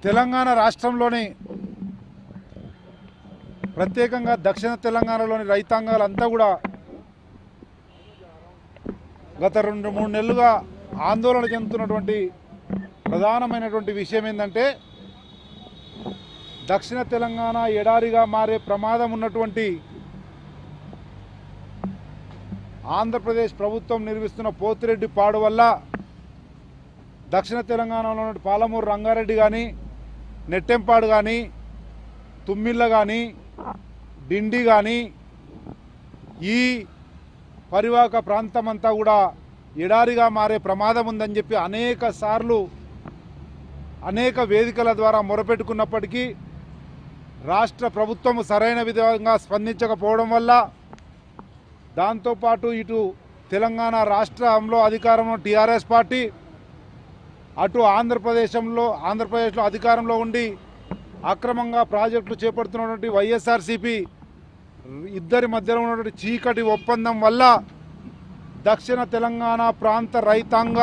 తెలంగాణ రాష్ట్రంలోని ప్రత్యేకంగా దక్షిణ తెలంగాణలోని రైతాంగాలంతా కూడా గత రెండు మూడు నెలలుగా ఆందోళన చెందుతున్నటువంటి ప్రధానమైనటువంటి విషయం ఏంటంటే దక్షిణ తెలంగాణ ఎడారిగా మారే ప్రమాదం ఉన్నటువంటి ఆంధ్రప్రదేశ్ ప్రభుత్వం నిర్మిస్తున్న పోతిరెడ్డి పాడు వల్ల దక్షిణ తెలంగాణలో ఉన్న పాలమూరు రంగారెడ్డి కానీ నెట్టెంపాడు కానీ తుమ్మిళ్ళ కానీ డిండి కానీ ఈ పరివాహక ప్రాంతం అంతా కూడా ఎడారిగా మారే ప్రమాదం ఉందని చెప్పి అనేక సార్లు అనేక వేదికల ద్వారా మొరపెట్టుకున్నప్పటికీ రాష్ట్ర ప్రభుత్వం సరైన విధంగా స్పందించకపోవడం వల్ల దాంతోపాటు ఇటు తెలంగాణ రాష్ట్రంలో అధికారంలో టీఆర్ఎస్ పార్టీ అటు ఆంధ్రప్రదేశంలో ఆంధ్రప్రదేశ్లో అధికారంలో ఉండి అక్రమంగా ప్రాజెక్టులు చేపడుతున్నటువంటి వైఎస్ఆర్సీపీ ఇద్దరి మధ్యలో ఉన్నటువంటి చీకటి ఒప్పందం వల్ల దక్షిణ తెలంగాణ ప్రాంత రైతాంగ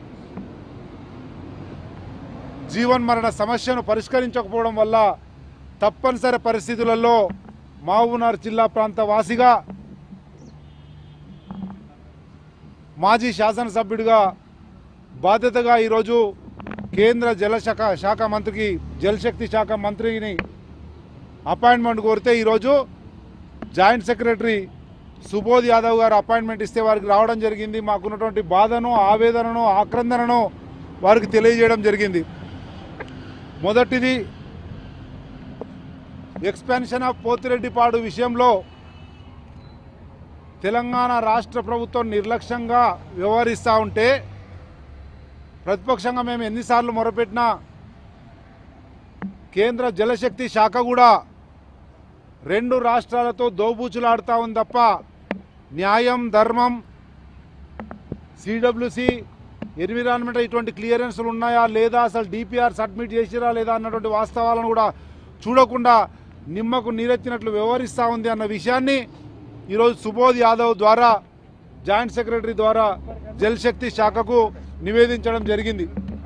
జీవన్మరణ సమస్యను పరిష్కరించకపోవడం వల్ల తప్పనిసరి పరిస్థితులలో మహబూబ్నగర్ జిల్లా ప్రాంత వాసిగా మాజీ శాసనసభ్యుడిగా బాధ్యతగా ఈరోజు కేంద్ర జలశాఖ శాఖ మంత్రికి జలశక్తి శాఖ మంత్రిని అపాయింట్మెంట్ కోరితే ఈరోజు జాయింట్ సెక్రటరీ సుబోధ్ యాదవ్ గారు అపాయింట్మెంట్ ఇస్తే వారికి రావడం జరిగింది మాకున్నటువంటి బాధను ఆవేదనను ఆక్రందనను వారికి తెలియజేయడం జరిగింది మొదటిది ఎక్స్పాన్షన్ ఆఫ్ పోతిరెడ్డిపాడు విషయంలో తెలంగాణ రాష్ట్ర ప్రభుత్వం నిర్లక్ష్యంగా వ్యవహరిస్తూ ఉంటే ప్రతిపక్షంగా మేము ఎన్నిసార్లు మొరపెట్టినా కేంద్ర జలశక్తి శాఖ కూడా రెండు రాష్ట్రాలతో దోబూచులాడుతూ ఉంది తప్ప న్యాయం ధర్మం సిడబ్ల్యూసి ఎన్విరాన్మెంట్ ఇటువంటి క్లియరెన్స్లు ఉన్నాయా లేదా అసలు డిపిఆర్ సబ్మిట్ చేసిరా లేదా అన్నటువంటి వాస్తవాలను కూడా చూడకుండా నిమ్మకు నీరెత్తినట్లు వ్యవహరిస్తూ ఉంది అన్న విషయాన్ని ఈరోజు సుబోధ్ యాదవ్ ద్వారా జాయింట్ సెక్రటరీ ద్వారా జలశక్తి శాఖకు నివేదించడం జరిగింది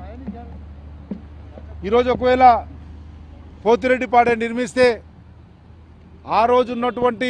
ఈరోజు ఒకవేళ పోతిరెడ్డిపాడే నిర్మిస్తే ఆ రోజు ఉన్నటువంటి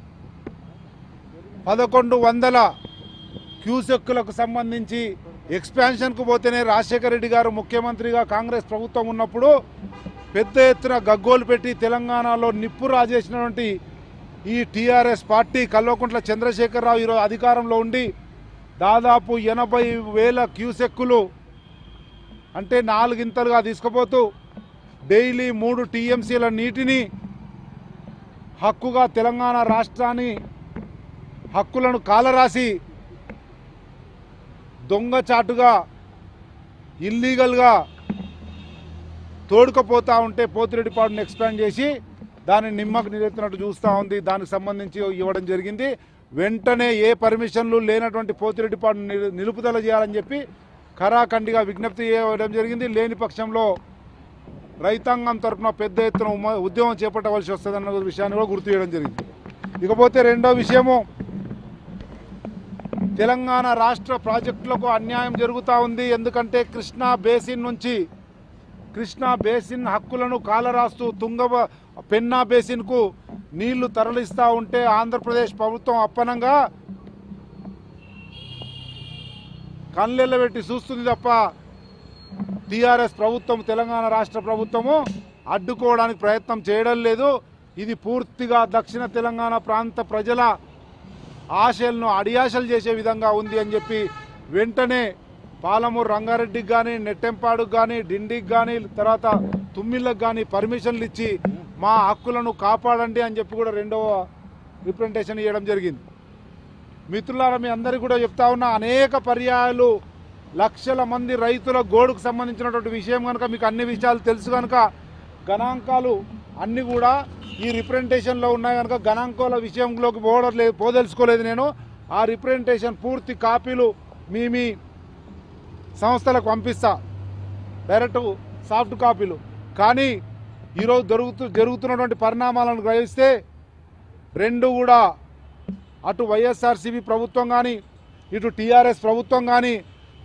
పదకొండు వందల క్యూసెక్కులకు సంబంధించి ఎక్స్పాన్షన్కు పోతేనే రాజశేఖర రెడ్డి గారు ముఖ్యమంత్రిగా కాంగ్రెస్ ప్రభుత్వం ఉన్నప్పుడు పెద్ద ఎత్తున గగ్గోలు పెట్టి తెలంగాణలో నిప్పు రాజేసినటువంటి ఈ టీఆర్ఎస్ పార్టీ కల్వకుంట్ల చంద్రశేఖరరావు ఈరోజు అధికారంలో ఉండి దాదాపు ఎనభై వేల క్యూసెక్కులు అంటే నాలుగింతలుగా తీసుకుపోతూ డైలీ మూడు టీఎంసీల నీటిని హక్కుగా తెలంగాణ రాష్ట్రాన్ని హక్కులను కాలరాసి దొంగచాటుగా ఇల్లీగల్గా తోడుకపోతా ఉంటే పోతిరెడ్డిపాడుని ఎక్స్పాండ్ చేసి దాన్ని నిమ్మకు నిలెత్తినట్టు చూస్తూ ఉంది దానికి సంబంధించి ఇవ్వడం జరిగింది వెంటనే ఏ పర్మిషన్లు లేనటువంటి పోతిరెడ్డిపాడుని నిలు- నిలుపుదల చేయాలని చెప్పి ఖరాఖండిగా విజ్ఞప్తి చేయడం జరిగింది లేని పక్షంలో రైతాంగం తరఫున పెద్ద ఎత్తున ఉమ- ఉద్యమం చేపట్టవలసి వస్తుందన్న విషయాన్ని కూడా గుర్తు చేయడం జరిగింది ఇకపోతే రెండో విషయము తెలంగాణ రాష్ట్ర ప్రాజెక్టులకు అన్యాయం జరుగుతూ ఉంది ఎందుకంటే కృష్ణా బేసిన్ నుంచి కృష్ణా బేసిన్ హక్కులను కాలరాస్తూ తుంగ పెన్నా బేసిన్కు నీళ్లు తరలిస్తూ ఉంటే ఆంధ్రప్రదేశ్ ప్రభుత్వం అప్పనంగా కళ్ళెళ్ళబెట్టి చూస్తుంది తప్ప టీఆర్ఎస్ ప్రభుత్వం తెలంగాణ రాష్ట్ర ప్రభుత్వము అడ్డుకోవడానికి ప్రయత్నం చేయడం లేదు ఇది పూర్తిగా దక్షిణ తెలంగాణ ప్రాంత ప్రజల ఆశలను అడియాశలు చేసే విధంగా ఉంది అని చెప్పి వెంటనే పాలమూరు రంగారెడ్డికి కానీ నెట్టెంపాడుకు కానీ డిండికి కానీ తర్వాత తుమ్మిళ్ళకి కానీ పర్మిషన్లు ఇచ్చి మా హక్కులను కాపాడండి అని చెప్పి కూడా రెండవ రిప్రజెంటేషన్ ఇవ్వడం జరిగింది మిత్రులారా మీ అందరికీ కూడా చెప్తా ఉన్నా అనేక పర్యాయాలు లక్షల మంది రైతుల గోడుకు సంబంధించినటువంటి విషయం కనుక మీకు అన్ని విషయాలు తెలుసు కనుక గణాంకాలు అన్నీ కూడా ఈ రిప్రజెంటేషన్లో ఉన్నాయి కనుక గణాంకాల విషయంలోకి పోవడం లేదు పోదలుచుకోలేదు నేను ఆ రిప్రజెంటేషన్ పూర్తి కాపీలు మీ మీ సంస్థలకు పంపిస్తా డైరెక్ట్ సాఫ్ట్ కాపీలు కానీ ఈరోజు జరుగుతూ జరుగుతున్నటువంటి పరిణామాలను గ్రహిస్తే రెండు కూడా అటు వైఎస్ఆర్సీపీ ప్రభుత్వం కానీ ఇటు టీఆర్ఎస్ ప్రభుత్వం కానీ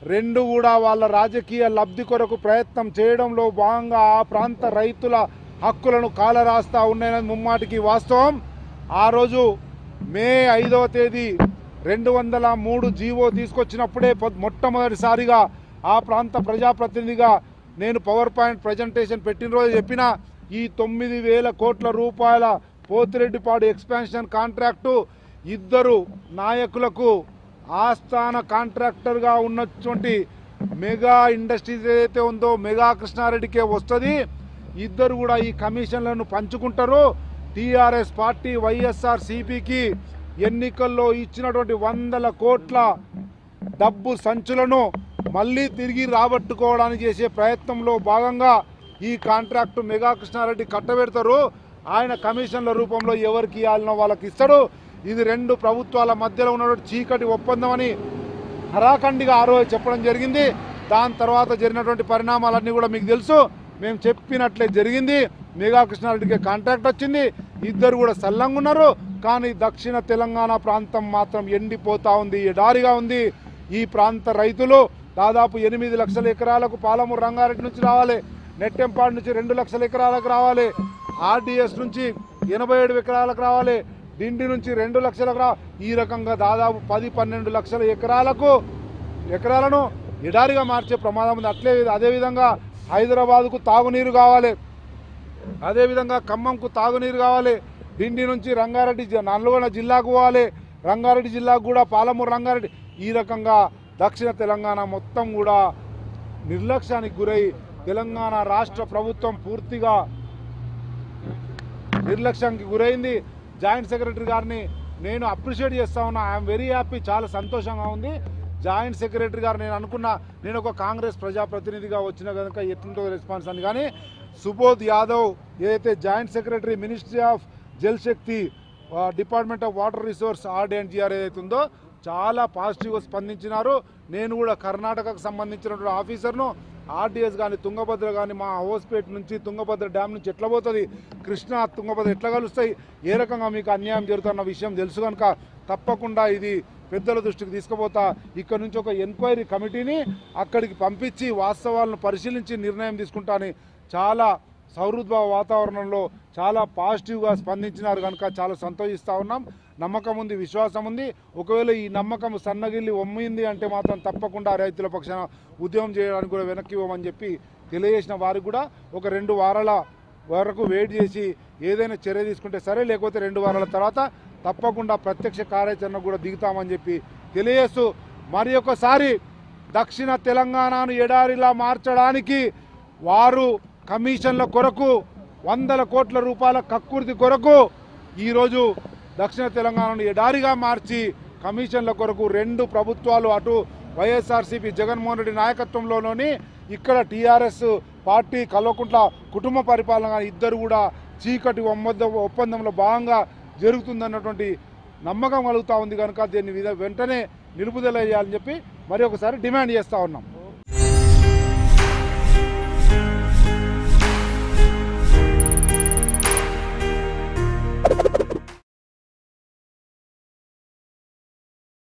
రెండు కూడా వాళ్ళ రాజకీయ లబ్ధి కొరకు ప్రయత్నం చేయడంలో భాగంగా ఆ ప్రాంత రైతుల హక్కులను కాలరాస్తా ఉన్నాయని ముమ్మాటికి వాస్తవం ఆ రోజు మే ఐదవ తేదీ రెండు వందల మూడు జీవో తీసుకొచ్చినప్పుడే పొద్- మొట్టమొదటిసారిగా ఆ ప్రాంత ప్రజాప్రతినిధిగా నేను పవర్ పాయింట్ ప్రజెంటేషన్ పెట్టిన రోజు చెప్పిన ఈ తొమ్మిది వేల కోట్ల రూపాయల పోతిరెడ్డిపాడు ఎక్స్పాన్షన్ కాంట్రాక్టు ఇద్దరు నాయకులకు ఆస్థాన కాంట్రాక్టర్గా ఉన్నటువంటి మెగా ఇండస్ట్రీస్ ఏదైతే ఉందో మెగా కృష్ణారెడ్డికే వస్తుంది ఇద్దరు కూడా ఈ కమిషన్లను పంచుకుంటారు టీఆర్ఎస్ పార్టీ వైఎస్ఆర్ సిపికి ఎన్నికల్లో ఇచ్చినటువంటి వందల కోట్ల డబ్బు సంచులను మళ్ళీ తిరిగి రాబట్టుకోవడానికి చేసే ప్రయత్నంలో భాగంగా ఈ కాంట్రాక్టు మెగా కృష్ణారెడ్డి కట్టబెడతారు ఆయన కమిషన్ల రూపంలో ఎవరికి ఇవ్వాలనో వాళ్ళకి ఇస్తాడు ఇది రెండు ప్రభుత్వాల మధ్యలో ఉన్నటువంటి చీకటి ఒప్పందం అని హరాఖండిగా ఆ రోజు చెప్పడం జరిగింది దాని తర్వాత జరిగినటువంటి పరిణామాలన్నీ కూడా మీకు తెలుసు మేము చెప్పినట్లే జరిగింది మెగా కృష్ణారెడ్డికి కాంట్రాక్ట్ వచ్చింది ఇద్దరు కూడా సల్లంగా ఉన్నారు కానీ దక్షిణ తెలంగాణ ప్రాంతం మాత్రం ఎండిపోతా ఉంది ఎడారిగా ఉంది ఈ ప్రాంత రైతులు దాదాపు ఎనిమిది లక్షల ఎకరాలకు పాలమూరు రంగారెడ్డి నుంచి రావాలి నెట్టెంపాడు నుంచి రెండు లక్షల ఎకరాలకు రావాలి ఆర్డీఎస్ నుంచి ఎనభై ఏడు ఎకరాలకు రావాలి డిండి నుంచి రెండు లక్షలకు రా ఈ రకంగా దాదాపు పది పన్నెండు లక్షల ఎకరాలకు ఎకరాలను ఎడారిగా మార్చే ప్రమాదం ఉంది అట్లే అదేవిధంగా హైదరాబాద్కు తాగునీరు కావాలి అదేవిధంగా ఖమ్మంకు తాగునీరు కావాలి డిండి నుంచి రంగారెడ్డి జి- నల్గొండ జిల్లాకు పోవాలి రంగారెడ్డి జిల్లాకు కూడా పాలమూరు రంగారెడ్డి ఈ రకంగా దక్షిణ తెలంగాణ మొత్తం కూడా నిర్లక్ష్యానికి గురై తెలంగాణ రాష్ట్ర ప్రభుత్వం పూర్తిగా నిర్లక్ష్యానికి గురైంది జాయింట్ సెక్రటరీ గారిని నేను అప్రిషియేట్ చేస్తా ఉన్నా ఐఎమ్ వెరీ హ్యాపీ చాలా సంతోషంగా ఉంది జాయింట్ సెక్రటరీ గారు నేను అనుకున్నా నేను ఒక కాంగ్రెస్ ప్రజాప్రతినిధిగా వచ్చిన కనుక ఎట్లుంటుందో రెస్పాన్స్ అని కానీ సుబోధ్ యాదవ్ ఏదైతే joint secretary ministry of Jal Shakti department of water resource RD and GR ఏదైతే ఉందో చాలా పాజిటివ్గా స్పందించినారు నేను కూడా కర్ణాటకకు సంబంధించినటువంటి ఆఫీసర్ను ఆర్డీఎస్ కానీ తుంగభద్ర కానీ మా హోస్పేట్ నుంచి తుంగభద్ర డ్యామ్ నుంచి ఎట్లా పోతుంది కృష్ణా తుంగభద్ర ఎట్లా కలుస్తాయి ఏ రకంగా మీకు అన్యాయం జరుగుతున్న విషయం తెలుసు కనుక తప్పకుండా ఇది పెద్దల దృష్టికి తీసుకుపోతా ఇక్కడ నుంచి ఒక ఎంక్వైరీ కమిటీని అక్కడికి పంపించి వాస్తవాలను పరిశీలించి నిర్ణయం తీసుకుంటాని చాలా సౌహృద్భావ వాతావరణంలో చాలా పాజిటివ్గా స్పందించినారు కనుక చాలా సంతోషిస్తూ ఉన్నాం నమ్మకం ఉంది విశ్వాసం ఉంది ఒకవేళ ఈ నమ్మకం సన్నగిల్లి ఒమ్మింది అంటే మాత్రం తప్పకుండా రైతుల పక్షాన ఉద్యమం చేయడానికి కూడా వెనక్కి ఇవ్వమని చెప్పి తెలియజేసిన వారికి కూడా ఒక రెండు వారాల వరకు వెయిట్ చేసి ఏదైనా చర్య తీసుకుంటే సరే లేకపోతే రెండు వారాల తర్వాత తప్పకుండా ప్రత్యక్ష కార్యాచరణ కూడా దిగుతామని చెప్పి తెలియజేస్తూ మరి ఒకసారి దక్షిణ తెలంగాణను ఎడారిలా మార్చడానికి వారు కమిషన్ల కొరకు వందల కోట్ల రూపాయల కక్కుర్తి కొరకు ఈరోజు దక్షిణ తెలంగాణను ఎడారిగా మార్చి కమిషన్ల కొరకు రెండు ప్రభుత్వాలు అటు వైఎస్ఆర్సీపీ జగన్మోహన్ రెడ్డి నాయకత్వంలోని ఇక్కడ టీఆర్ఎస్ పార్టీ కల్వకుంట్ల కుటుంబ పరిపాలన కానీ ఇద్దరు కూడా చీకటి ఒప్పంద ఒప్పందంలో భాగంగా జరుగుతుందన్నటువంటి నమ్మకం కలుగుతూ ఉంది కనుక దీన్ని విధ- వెంటనే నిలుపుదల చేయాలని చెప్పి మరి ఒకసారి డిమాండ్ చేస్తూ ఉన్నాం